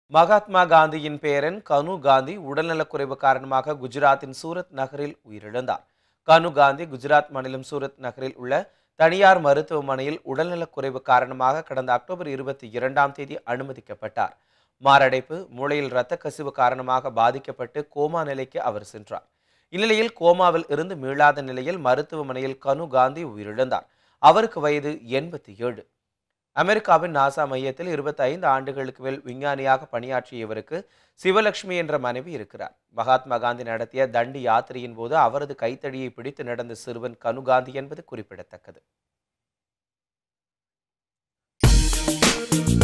மகாத்மா காந்தியின் பேரன் கனு காந்தி உடல்நலக்குறைவு காரணமாக குஜராத்தின் சூரத் நகரில் உயிரிழந்தார் கனு காந்தி குஜராத் மாநிலம் சூரத் நகரில் உள்ள தனியார் மருத்துவமனையில் உடல்நலக்குறைவு காரணமாக கடந்த அக்டோபர் இருபத்தி இரண்டாம் தேதி அனுமதிக்கப்பட்டார் மாரடைப்பு மூளையில் இரத்த கசிவு காரணமாக பாதிக்கப்பட்டு கோமா நிலைக்கு அவர் சென்றார் இந்நிலையில் கோமாவில் இருந்து மீளாத நிலையில் மருத்துவமனையில் கனு காந்தி உயிரிழந்தார் அவருக்கு வயது எண்பத்தி ஏழு அமெரிக்காவின் நாசா மையத்தில் இருபத்தி ஐந்து ஆண்டுகளுக்கு மேல் விஞ்ஞானியாக பணியாற்றிய இவருக்கு சிவலட்சுமி என்ற மனைவி இருக்கிறார் மகாத்மா காந்தி நடத்திய தண்டி யாத்திரையின் போது அவரது கைத்தடியை பிடித்து நடந்த சிறுவன் கனு காந்தி என்பது குறிப்பிடத்தக்கது